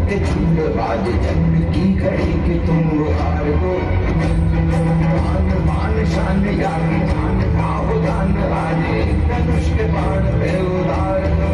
के झुंड बाज जंग की घड़ी के तुम हार दो मान मान शान यान मान खाओ दान आज धनुष के बाण पे उतार दो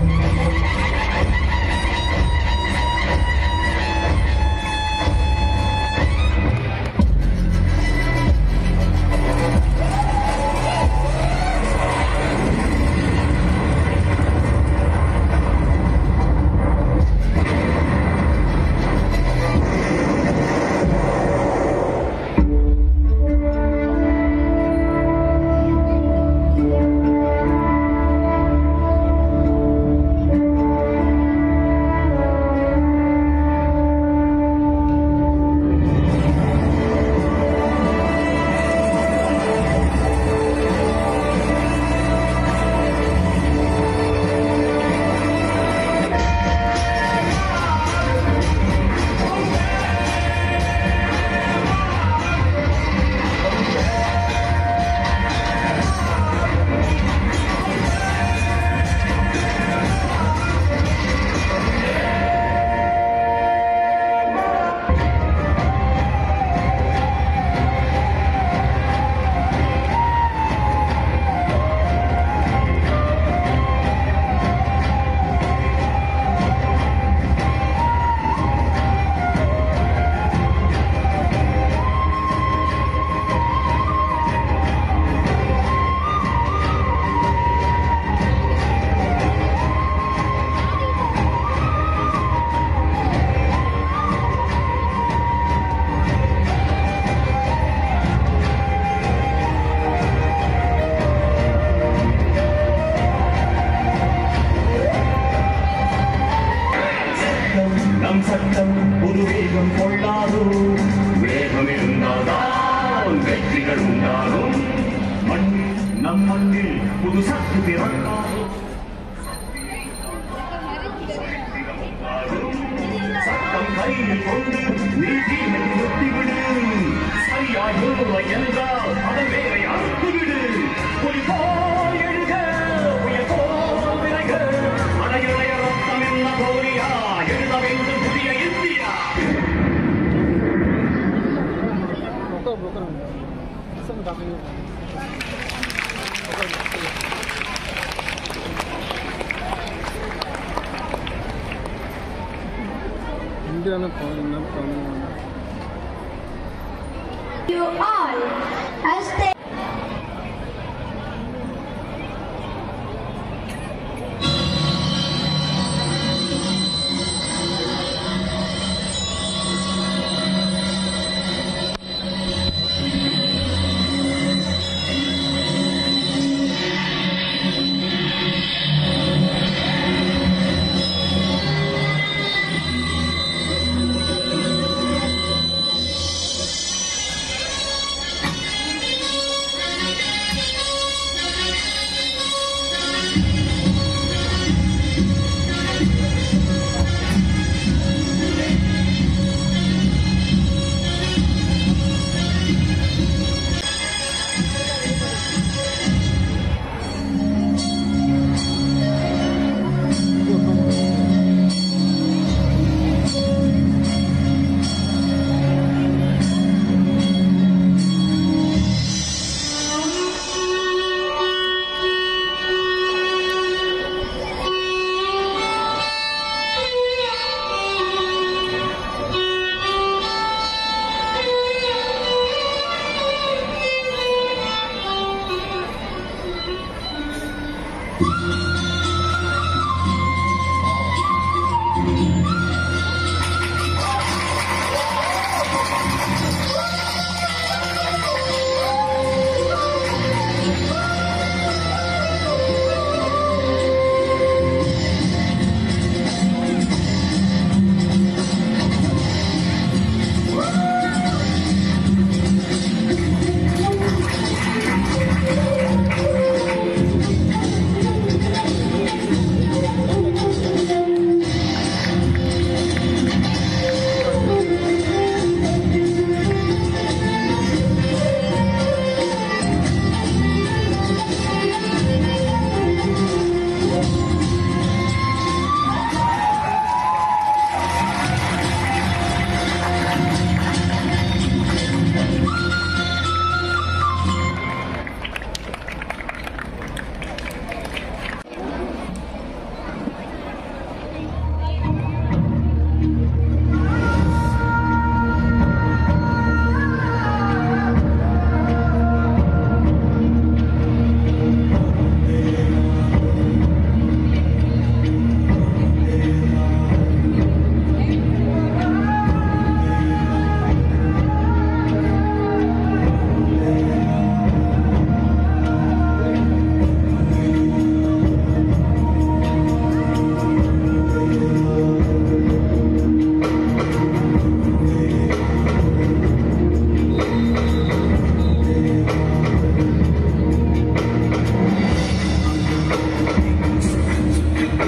நம் சட்டம் ஒரு வேகம் கொள்ளாதோ வேகம் இருந்தால்தான் வெற்றிகள் உண்டாகும் மண்ணில் நம் மண்ணில் புது சக்தி பிறக்காதோ சட்டம் கையில் கொண்டு நீதி நிறுத்திவிடு சரியாய் இல்லை என்றால் அதன் வேலை அறுத்துவிடு புலி போல் எழுக புயல் போல் விலக அடையுடைய ரத்தம் என்ன போலியா எழுத வேண்டும் புதிய India blocker blocker Some talking. இந்தியாவில் என்ன பண்ணணும் You all, as they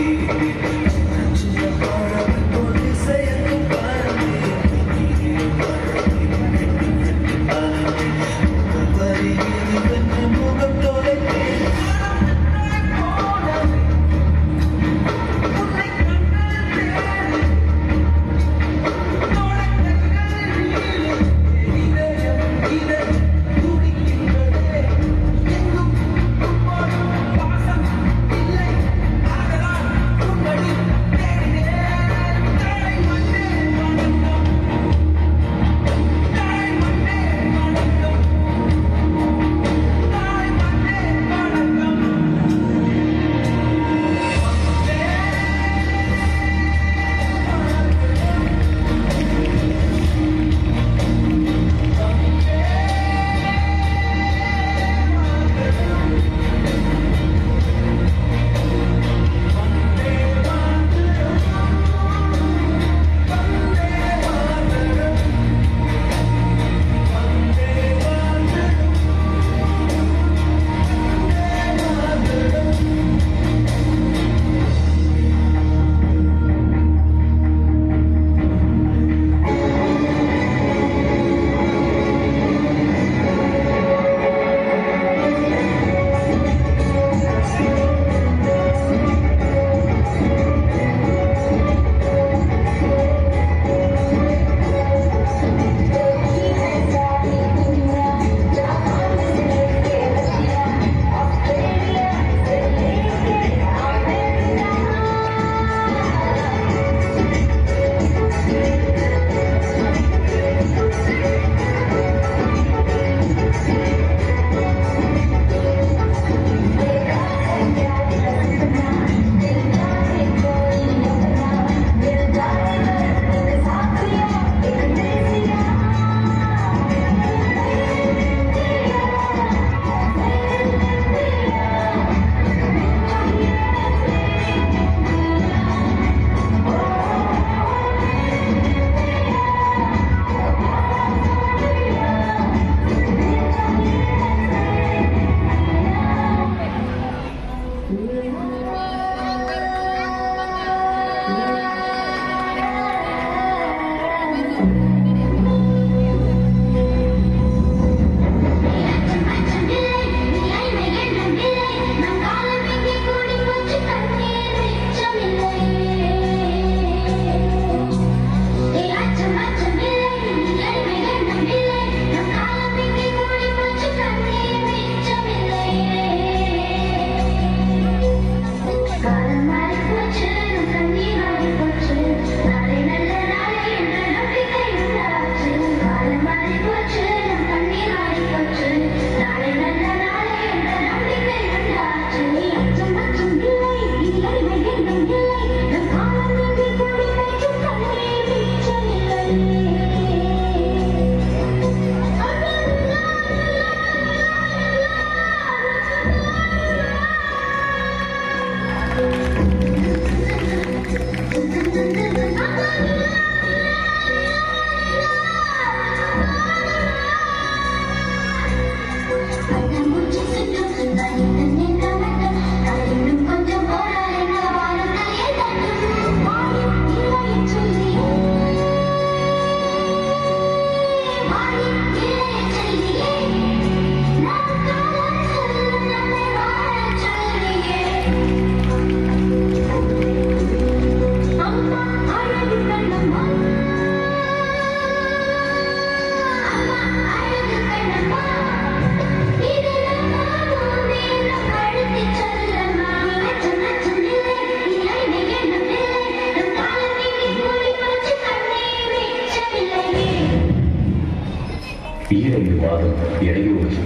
ஈரையுமாறு இடையூறு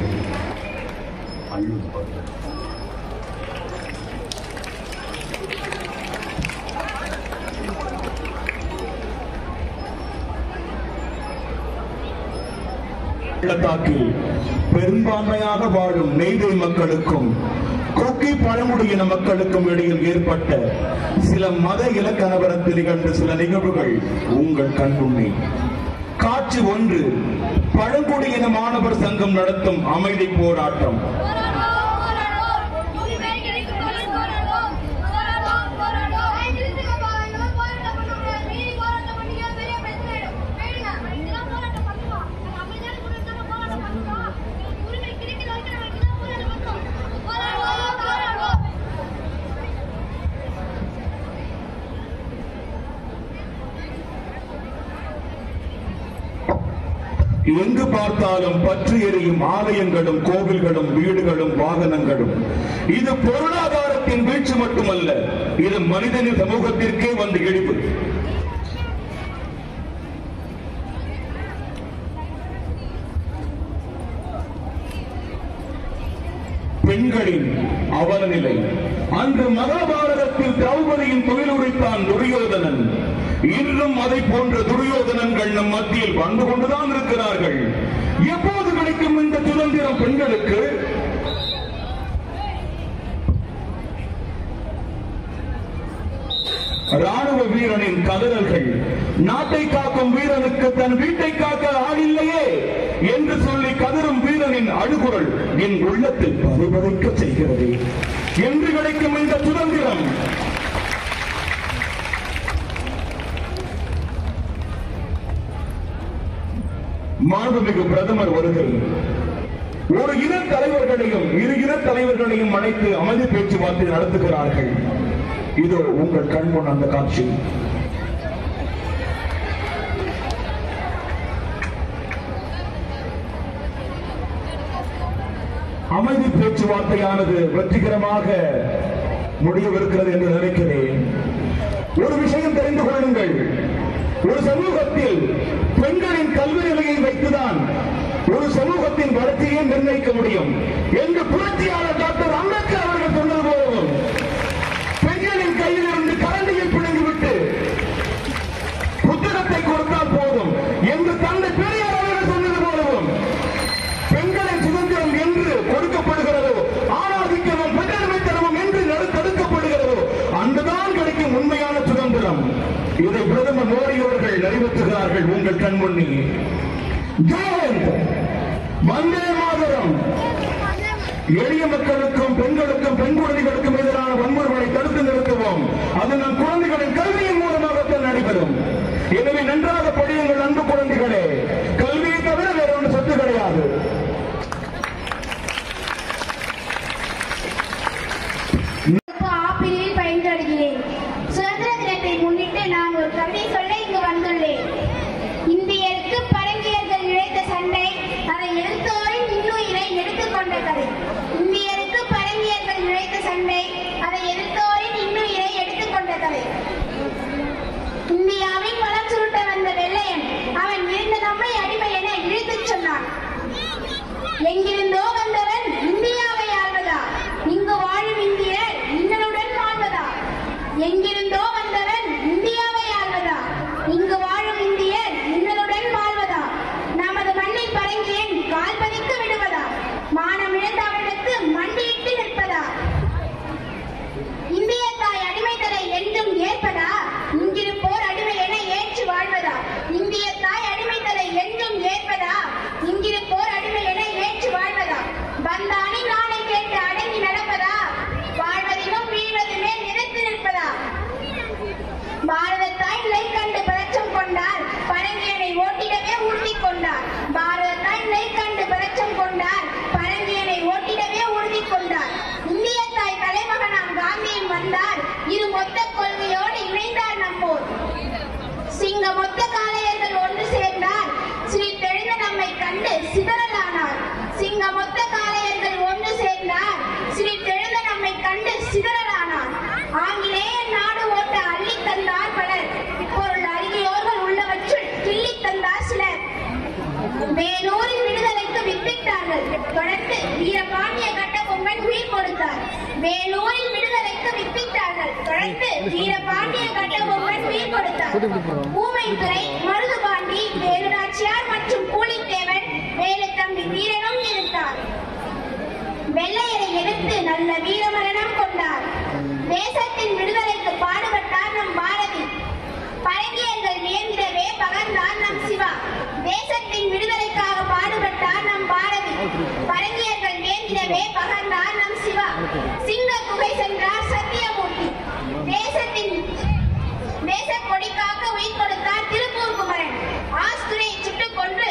அள்ளும் பள்ளத்தாக்கில் பெரும்பான்மையாக வாழும் நெய்தை மக்களுக்கும் கொக்கி பழங்குடியின மக்களுக்கும் இடையில் ஏற்பட்ட சில மத இலக்கணவரத்தில் நிகழ்ந்த சில நிகழ்வுகள் உங்கள் கண்முன்னே காட்சி ஒன்று பழங்குடியின மாணவர் சங்கம் நடத்தும் அமைதி போராட்டம் போராடுவோம் போராடுவோம் உரிமை கிடைக்கும் வரை போராடுவோம் போராடுவோம் போராடுவோம் எங்கு பார்த்தாலும் பற்றி எரியும் ஆலயங்களும் கோவில்களும் வீடுகளும் வாகனங்களும் இது பொருளாதாரத்தின் வீழ்ச்சி மட்டுமல்ல இது மனிதனின் சமூகத்திற்கே வந்து இழிவு பெண்களின் அவல நிலை அன்று மகாபாரதத்தில் திரௌபதியின் தொழிலுரைத்தான் துரியோதனன் இன்றும் அதை போன்ற துரியோதனன்கள் நம் மத்தியில் வந்து கொண்டுதான் இருக்கிறார்கள் எப்போது கிடைக்கும் இந்த சுதந்திரம் பெண்களுக்கு ராணுவ வீரனின் கதறல்கள் நாட்டை காக்கும் வீரனுக்கு தன் வீட்டை காக்க ஆள் இல்லையே என்று சொல்லி கதறும் வீரனின் அழுகுரல் என் உள்ளத்தில் பதைபதைக்க செய்கிறது என்று கிடைக்கும் இந்த சுதந்திரம் மாண்புமிகு பிரதமர் வருகை ஒரு இன தலைவர்களையும் இரு இன தலைவர்களையும் அழைத்து அமைதி பேச்சுவார்த்தை நடத்துகிறார்கள் இதோ உங்கள் கண்முன் அந்த காட்சி அமைதி பேச்சுவார்த்தையானது வெற்றிகரமாக முடியவிருக்கிறது என்று நினைக்கிறேன் ஒரு விஷயம் தெரிந்து கொள்ளுங்கள் ஒரு சமூகத்தில் பெண்களின் கல்வி நிலையை வைத்துதான் ஒரு சமூகத்தின் வளர்ச்சியை நிர்ணயிக்க முடியும் என்று புரட்சியாளர் டாக்டர் அம்பேத்கர் அவர்கள் சொன்னது போலவும் பெண்களின் கையில் இருந்து கரண்டியை பிடுங்கிவிட்டு புத்தகத்தை கொடுத்தால் போதும் என்று தந்தை பெரியார் அவர்கள் சொன்னது போலவும் பெண்களின் சுதந்திரம் என்று கொடுக்கப்படுகிறதோ ஆணாதிக்கமும் பெண்ணடிமைத்தனமும் என்று நடு- தடுக்கப்படுகிறதோ அங்குதான் கிடைக்கும் உண்மையான சுதந்திரம் இதை பிரதமர் மோடி அவர்கள் நிறைவேற்றுகிறார்கள் உங்கள் கண்முன்னே ஜெயந்த் வந்தே மாதரம் எளிய மக்களுக்கும் பெண்களுக்கும் பெண் குழந்தைகளுக்கும் எதிரான வன்முறைகளை தடுத்து நிறுத்துவோம் அது நம் குழந்தைகளின் கல்வியின் மூலமாகத்தான் நடைபெறும் எனவே நன்றாக படியுங்கள் அன்பு குழந்தைகளே கல்வியை தவிர வேற ஒன்று சொத்து கிடையாது இப்போ ஆப்பிளில் பயின்றடுகிறேன் சுதந்திர தினத்தை முன்னிட்டு நான் ஒரு கவிதை சொல்ல இங்கு வந்துள்ளேன் இந்தியருக்கு பரங்கியர்கள் இழைத்த சண்டை அதை எழுத்தோரின் இன்னுயிரை எடுத்துக்கொண்ட கதை இந்தியருக்கு பரங்கியர்கள் இழைத்த சண்டை அதை எழுத்தோரின் இன்னுயிரை எடுத்துக்கொண்ட கதை இந்தியாவின் வளம் சுருட்ட வந்த வெள்ளையன் அவன் இருந்த நம்மை அடிமை என இழுத்துச் சொன்னான் எங்கிருந்தோ வந்தவன் இந்தியாவை ஆள்வதா இங்கு வாழும் இந்தியர் இன்னலுடன் வாழ்வதா எங்கிருந்தோ வந்தவன் இந்தியாவை ஆள்வதா இங்கு வாழும் இந்தியர் இன்னலுடன் வாழ்வதா நமது மண்ணில் பரங்கியன் கால் பதித்து விடுவதா மானம் இழந்த அவனுக்கு மண்டியிட்டு நிற்பதா இந்திய தாய் அடிமைத்தலை என்றும் ஏற்பதா இங்கிருப்போர் அடிமை என ஏற்று வாழ்வதா இந்திய தாய் அடிமைத்தலை என்றும் ஏற்பதா இங்கிருப்போர் அடிமை என ஏற்று வாழ்வதா வந்தானி நாளை கேட்டு அடங்கி நடப்பதா வாழ்வதிலும் வீழ்வதுமே நிறுத்தி நிற்பதா பாரத தாய் நிலை கண்டு பதற்றம் கொண்டார் பரங்கியனை ஓட்டிடவே உறுதி கொண்டார் பாரத தாய் நிலை கண்டு பதற்றம் கொண்டார் பரங்கியனை ஓட்டிடவே உறுதி கொண்டார் இந்திய தாய் தலைமகனாம் காந்தியும் வந்தார் இரு மொத்த கொள்கையோடு இணைந்தார் நம்மோர் சிங்க மொத்த காளையர்கள் ஒன்று சேர்ந்தார் ஸ்ரீ தெழுந்த நம்மை கண்டு சிதறலானார் சிங்க மொத்த காளையர்கள் ஒன்று சேர்ந்தார் ஸ்ரீ தெழுந்த நம்மை கண்டு சிதறலானார் ஆங்கிலேய நாடு ஓட்ட அள்ளி தந்தார் பலர் இப்பொருள் அருகியோர்கள் உள்ளவற்றுள் கிள்ளி தந்தார் சிலர் வேலூரின் விடுதலைக்கு வித்திட்டார்கள் தொடர்ந்து வீரபாண்டிய கட்டபொம்மன் உயிர் கொடுத்தார் வேலூரின் விடுதலைக்கு வித்திட்டார்கள் தொடர்ந்து வீரபாண்டிய கட்டபொம்மன் உயிர் கொடுத்தார் ஊமைத்துறை மருதுபாண்டி வேலுநாச்சியார் மற்றும் பூலித்தேவன் வேலுத்தம்பி வீரனும் இருந்தார் வெள்ளையரை எதிர்த்து நல்ல வீரமரணம் கொண்டார் தேசத்தின் விடுதலைக்கு பாடுபட்டார் நம் பாரதி பரங்கியர்கள் வியந்திடவே பகர்ந்தார் நம் சிவா தேசத்தின் விடுதலைக்காக பாடுபட்டார் நம் பாரதி பரங்கியர்கள் வியந்திடவே பகர்ந்தார் நம் சிவா சிங்க குகை சென்றார் சத்தியமூர்த்தி தேசத்தின் தேச கொடிக்காக உயிர் கொடுத்தார் திருப்பூர் குமரன் ஆஸ்துரை சுட்டுக் கொன்று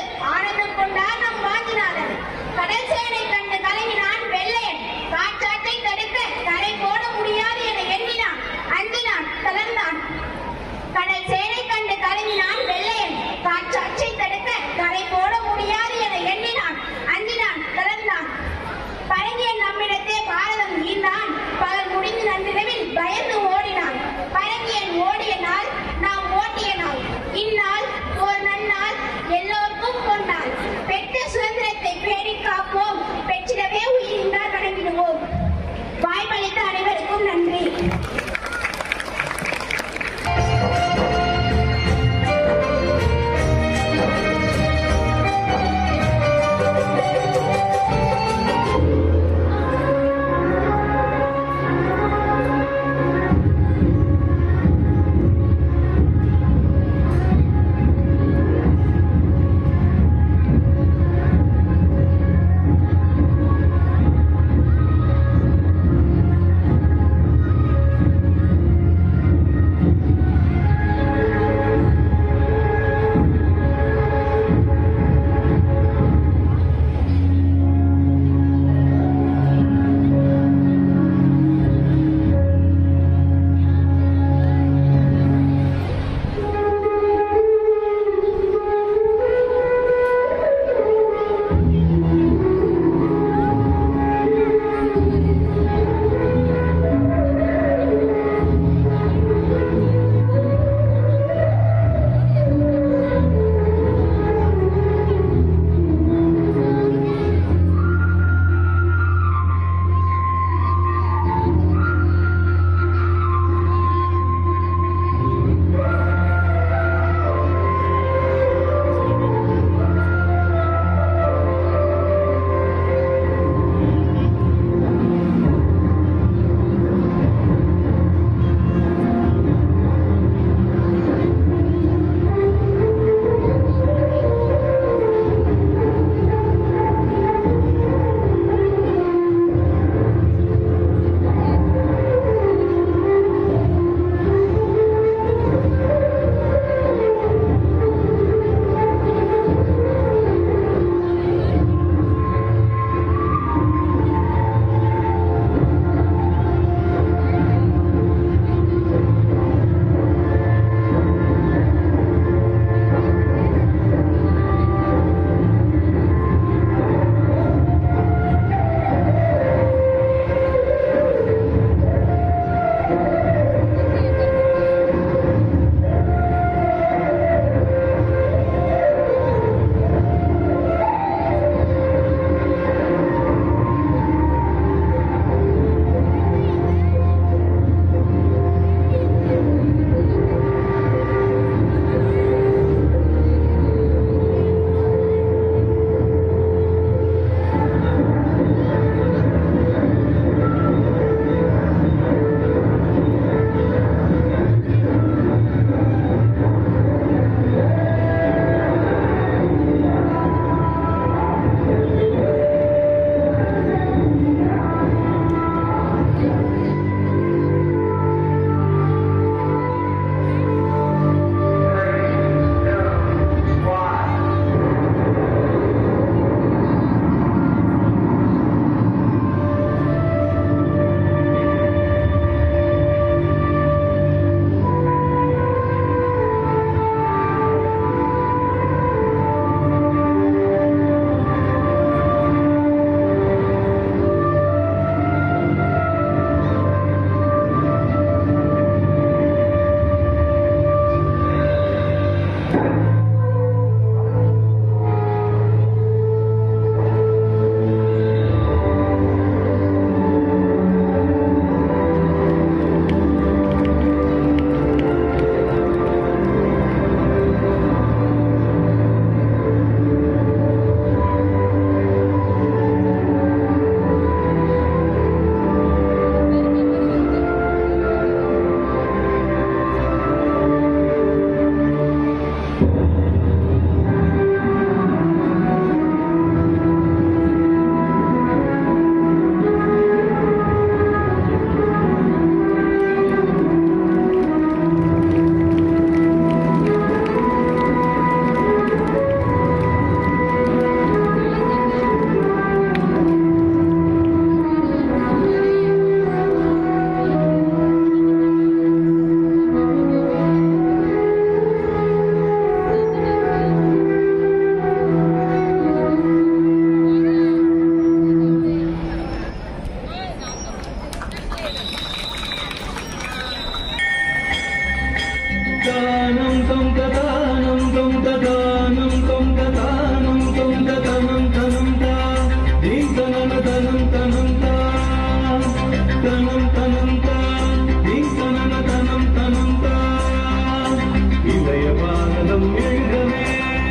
தானம் தொம் ததானம் தொம் ததானம் தொம் ததானம் தொம் ததனம் தனம் தா தீ தனன தனம் தனம் தா தனம் தனம் தா தீ தனன தனம் தனம் தா இளைய பாரதம் எழுகவே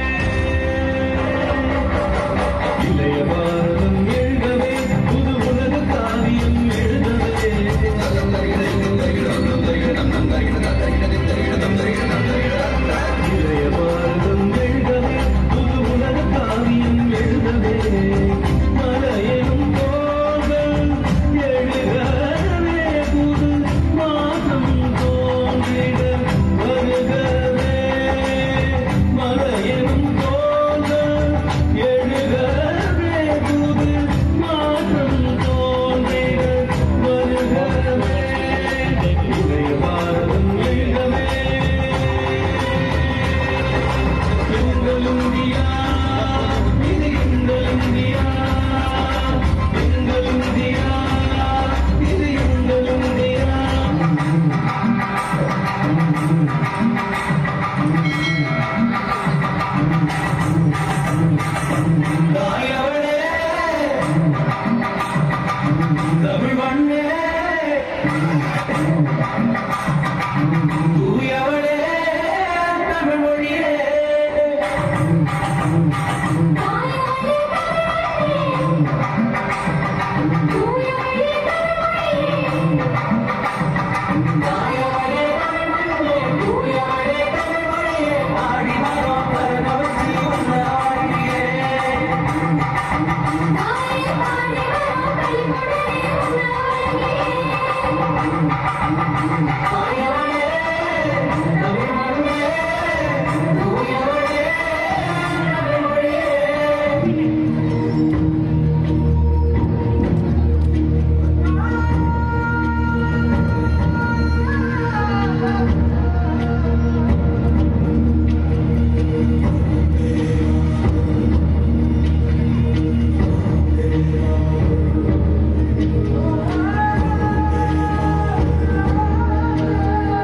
இளைய பாரதம் எழுகவே புது உலக காவியம் எழுதவே இளைய பாரதம் எழுதவே புது உலக காவியம் எழுதவே மலையெனும் தோள்கள் எழுகவே புது மாதம் தோன்றிட வருகவே மலையெனும் தோள்கள் எழுகவே புது மாதம் தோன்றிட வருகவே இளைய பாரதம் எழுதவே எங்கள் இந்தியா இது எங்கள் இந்தியா எங்கள் இந்தியா இது எங்கள் இந்தியா தாயவளே தமிழ் மண்ணே தூயவளே தமிழ் மொழியே ஆ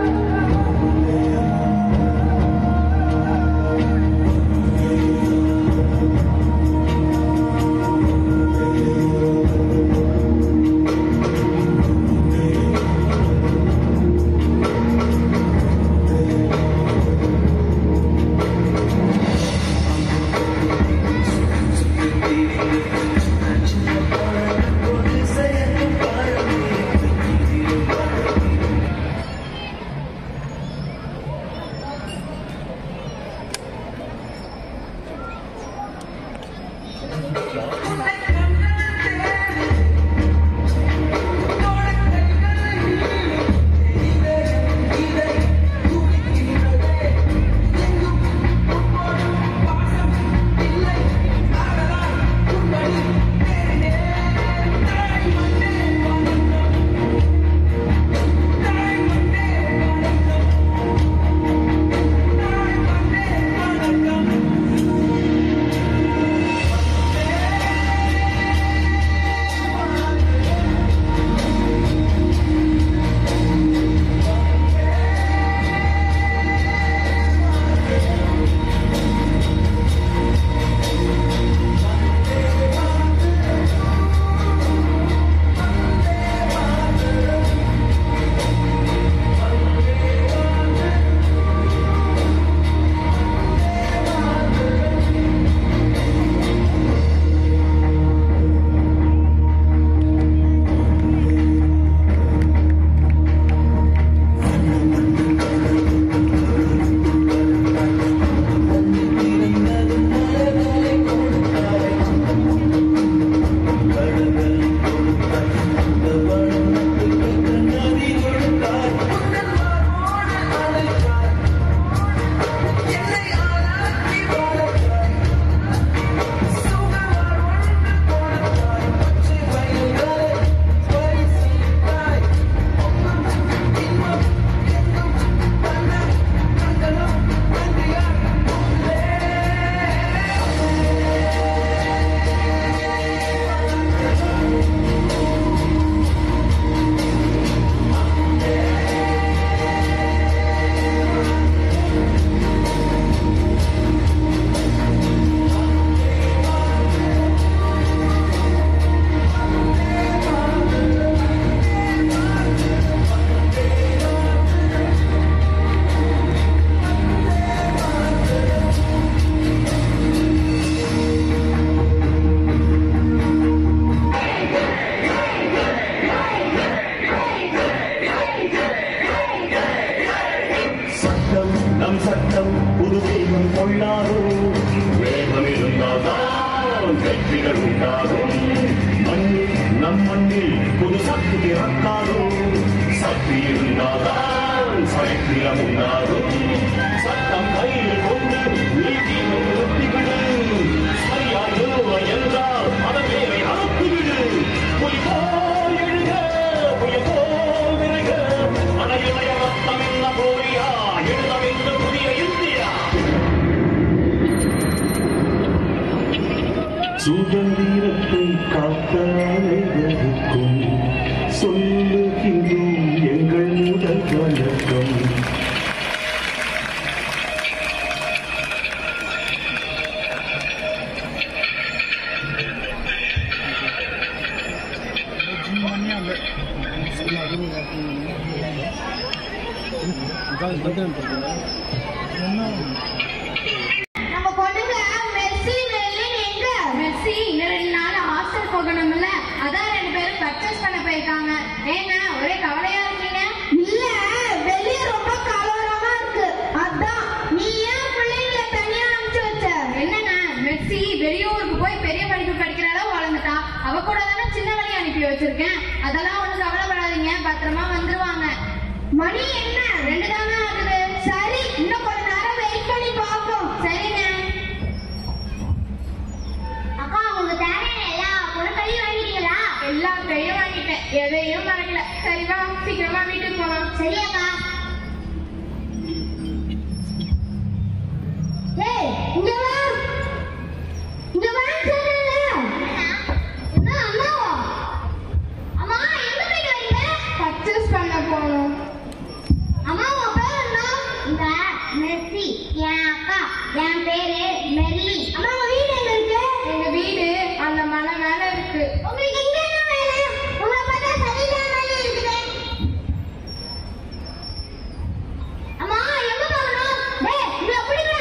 உண்டாகும் மண்ணில் நம் மண்ணில் புது சக்தி பிறக்காகும் சக்தி இருந்தால்தான் சரித்திரம் உண்டாகும் சட்டம் கையில் கொண்டு நீதி நிறுத்திவிடு சரியா இல்லை என்றால் அதன் வேலை அறுத்துவிடு புலி போல் எழுக புயல் போல் விரைக அணையுடைய ரத்தம் என்ன போரியா எழுதவிந்த புதிய இந்தியா சுதந்திரத்தை காத்த அனைவருக்கும் சொல்லுகின்றோம் எங்கள் முதல் வணக்கம் ஜிம் பண்ணி அந்த ஸ்கூல் அதுவும் இதான் இதான் என்ன நம்ம பொண்ணுங்க மெர்சி மெர்லின் எங்க மெர்சி இன்னும் ரெண்டு நாள் ஹாஸ்டல் போகணும்ல அதான் ரெண்டு பேரும் பர்ச்சேஸ் பண்ண போயிருக்காங்க ஏங்க ஒரே கவலையா இருக்கீங்க இல்ல வெளிய ரொம்ப கலவரமா இருக்கு அதான் நீ ஏன் பிள்ளைங்கள தனியா அனுப்பிச்சு வச்ச என்னங்க மெர்சி வெளியூருக்கு போய் பெரிய படிப்பு படிக்கிற அளவு வளர்ந்துட்டா அவ கூட தானே சின்ன வழி அனுப்பி வச்சிருக்கேன் அதெல்லாம் ஒண்ணும் கவலைப்படாதீங்க பத்திரமா வந்துருவாங்க மணி என்ன ரெண்டு தானே ஆகுது சரி இன்னும் கொஞ்ச நேரம் வெயிட் பண்ணி பார்ப்போம் சரிங்க அக்கா உங்க தேவையான எல்லா பொருட்களையும் வாங்கிட்டீங்களா எல்லா கையும் வாங்கிட்டேன் எதையும் மறக்கல சரி வா சீக்கிரமா வீட்டுக்கு போலாம் சரி அக்கா ஏய் இங்க வா இங்க வா சொல்றல என்ன அம்மாவா அம்மா எங்க போயிட்டு வரீங்க பர்ச்சேஸ் பண்ண போறோம் அம்மா உங்க பேர் என்ன இந்த மெர்சி என் அக்கா என் பேரு மெர்லி அம்மா உங்க வீடு எங்க இருக்கு எங்க வீடு அந்த மலை மேல இருக்கு உங்களுக்கு எங்க என்ன வேலை உங்களை பார்த்தா சரியில்லாம மாதிரி இருக்குது அம்மா எங்க போகணும் டேய் இங்க அப்படிங்களா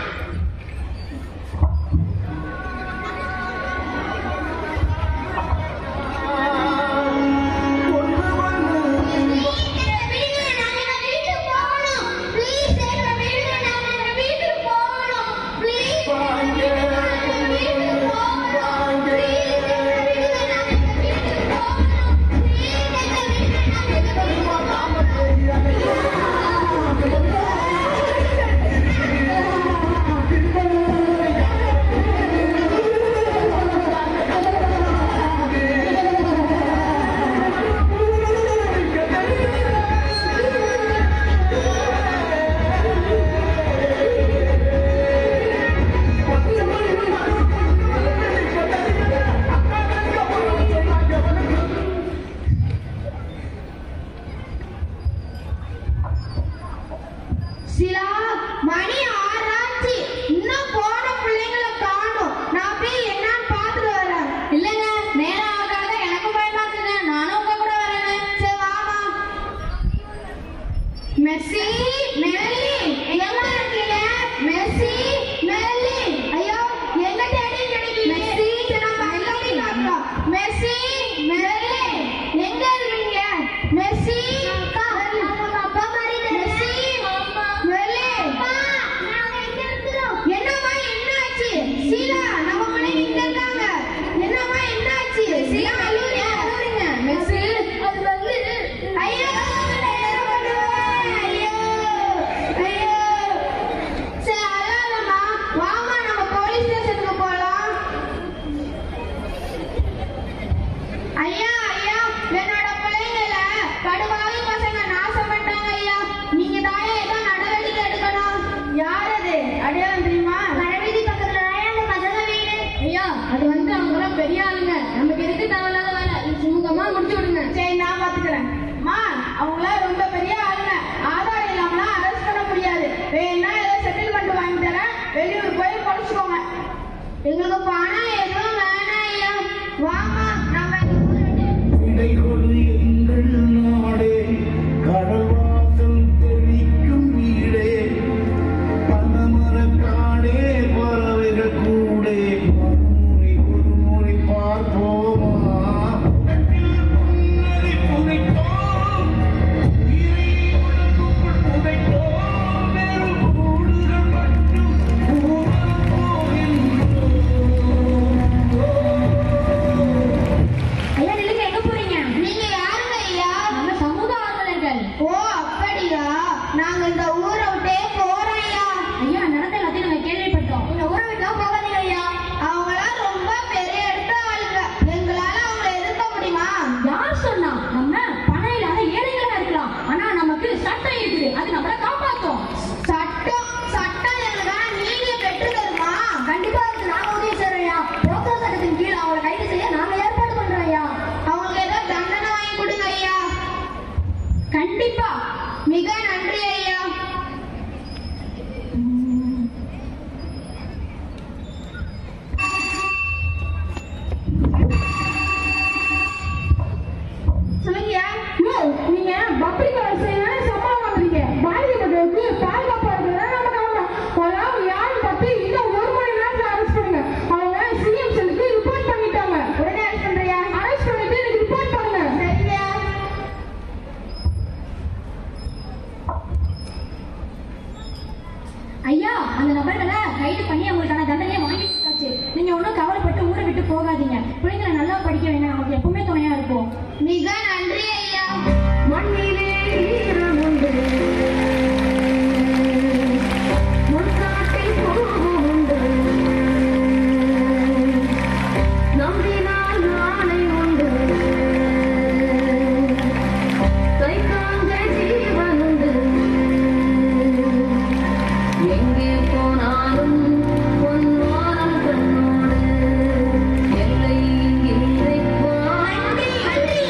சிலா மணி ஆறாச்சு இன்னும் போன பிள்ளைங்களை காணும் நான் போய் என்னன்னு பார்த்துட்டு வரேன் இல்லைங்க நேரம் ஆகாத எனக்கும் பயமா இருக்குங்க நானும் உங்க கூட வரேங்க சரி வாமா மெர்சி மெர்லி எங்கம்மா இருக்கீங்க மெர்சி மெர்லி ஐயோ எங்க தேடி கிடைக்கீங்க மெர்சி நம்ம எல்லாத்தையும் காட்டுறோம் மெர்சி மெர்லி எங்க இருக்கீங்க மெர்சி அக்கா நம்ம அப்பா மாதிரி மெர்சி மெர்லி அப்பா நாங்க எங்க இருக்கிறோம் என்னம்மா என்னாச்சு சீலா நம்ம பிள்ளைங்க இங்க இருக்காங்க என்னம்மா என்னாச்சு சீலா மெல்லூரியா மெல்லூரிங்க மெர்சி அது வந்து ஐயோ ஐயோ ஐயோ சரி அழாதம்மா வாமா நம்ம போலீஸ் ஸ்டேஷனுக்கு போலாம் ஐயா ஐயா என்னோட பிள்ளைங்கள படுவாவி பசங்க நாசம் பண்ணிட்டாங்க ஐயா நீங்க தாயா ஏதோ நடவடிக்கை எடுக்கணும் யார் அது அடையாளம் தெரியுமா கடவீதி பக்கத்துல தாயா அந்த பசங்க வீடு ஐயா அது வந்து அவங்களாம் பெரிய ஆளுங்க நமக்கு எதுக்கு தேவையில்லாத வேலை இது சுமூகமா முடிச்சு விடுங்க சரி நான் பாத்துக்கிறேன் அம்மா அவங்களாம் ரொம்ப பெரிய ஆளுங்க ஆதாரம் இல்லாமலாம் அரெஸ்ட் பண்ண முடியாது வேணா ஏதோ செட்டில்மெண்ட் வாங்கி தரேன் வெளியூர் போய் பொழைச்சுக்கோங்க எங்களுக்கு பணம் எதுவும் வேணாம் ஐயா வாமா நாம இந்த ஊரை விட்டு விடை கொடு எங்கள் நாடே கடல் வாசல் தெளிக்கும் வீடே பனமரக் காடே பறவைகள் கூடே மறுமுறை ஒரு முறை பார்ப்போமா புன்னகை புதைத்தோம், உயிரை உடம்புக்குள் புதைத்தோம், வெறும் கூடுகள் மட்டும் ஊறப் போகின்றோம். மிக நன்றி ஐயா சொல்லுங்கய்யா யோ, நீங்க பப்ளிக் செய்ய சம்பளம் வாங்குறீங்க பாரதிய மக்களுக்கு பாதுகாப்பா இருக்கிறதா நம்ம கவனம் அதாவது யாரும் பத்தி இன்னும் ஒரு மணி நேரத்துல அரெஸ்ட் பண்ணுங்க அவங்க சிஎம் செல்லுக்கு ரிப்போர்ட் பண்ணிட்டாங்க உடனே அரெஸ்ட் பண்றியா அரெஸ்ட் பண்ணிட்டு எனக்கு ரிப்போர்ட் பண்ணுங்க சரிங்கய்யா ஐயா அந்த நபர்களை கைது பண்ணி அவங்களுக்கான தண்டனையை வாங்கி கொடுத்தாச்சு நீங்க ஒன்றும் கவலைப்பட்டு ஊரை விட்டு போகாதீங்க பிள்ளைங்களை நல்லா படிக்க வேணாம் அவங்களுக்கு எப்பவுமே துணையா இருப்போம் மிக நன்றி ஐயா மண்ணிலே ஈரம் உண்டு முற்காட்டில் பூவும் உண்டு நம்பினால் நாளை உண்டு கை காங்க ஜீவன் உண்டு எங்கே போனாலும் பொன்வானம் கண்ணோடு எல்லை இல்லை நன்றி நன்றி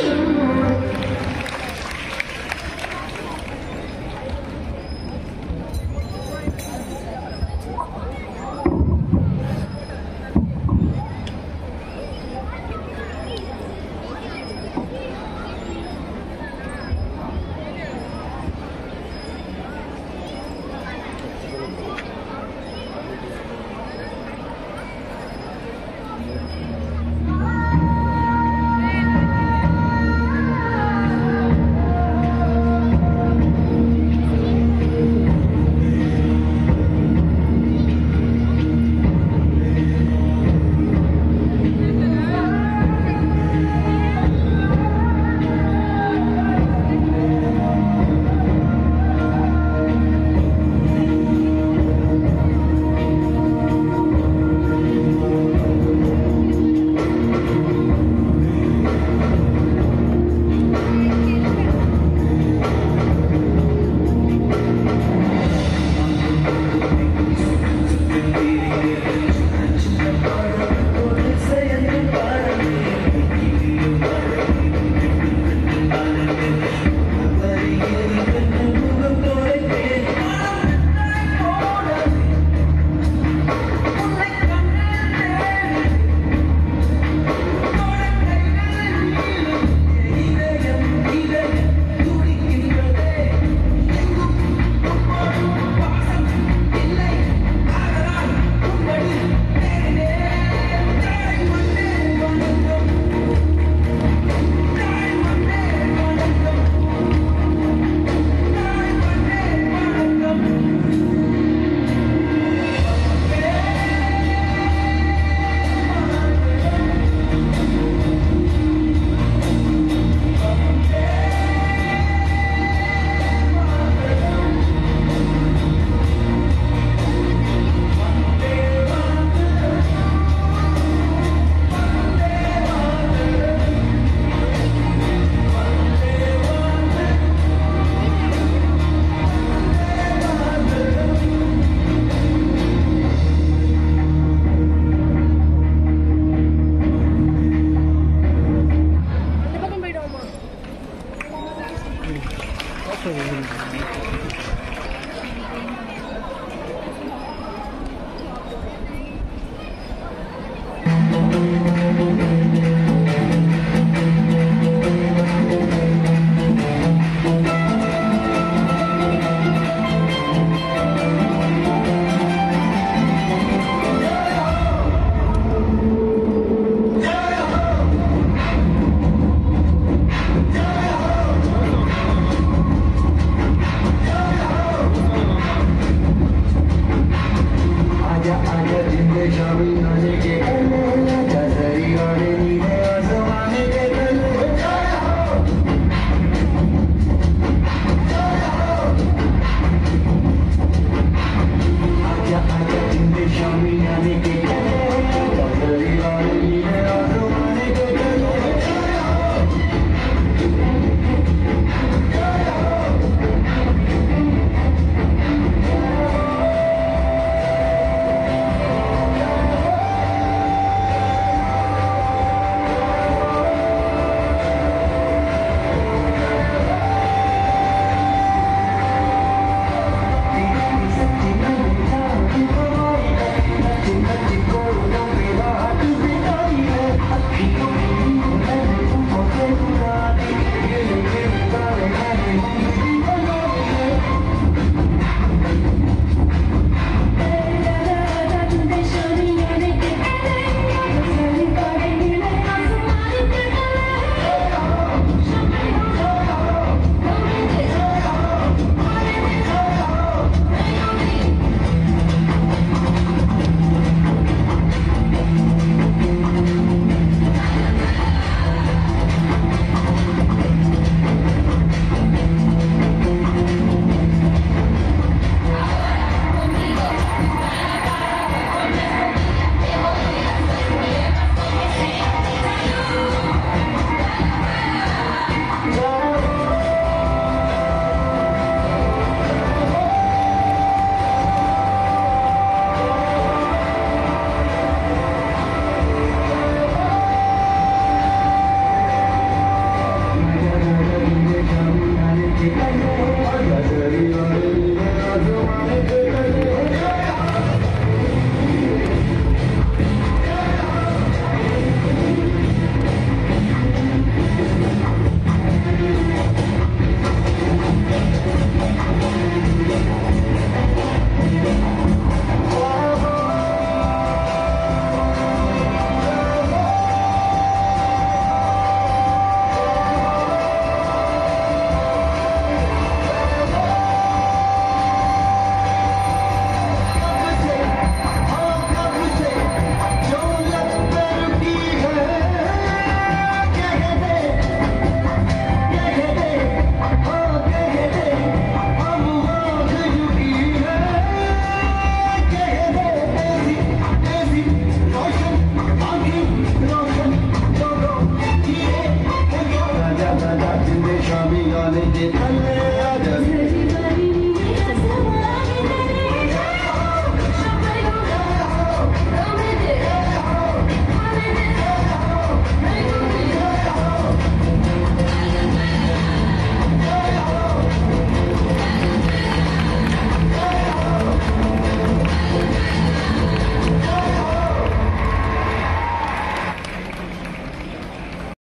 போட்டோ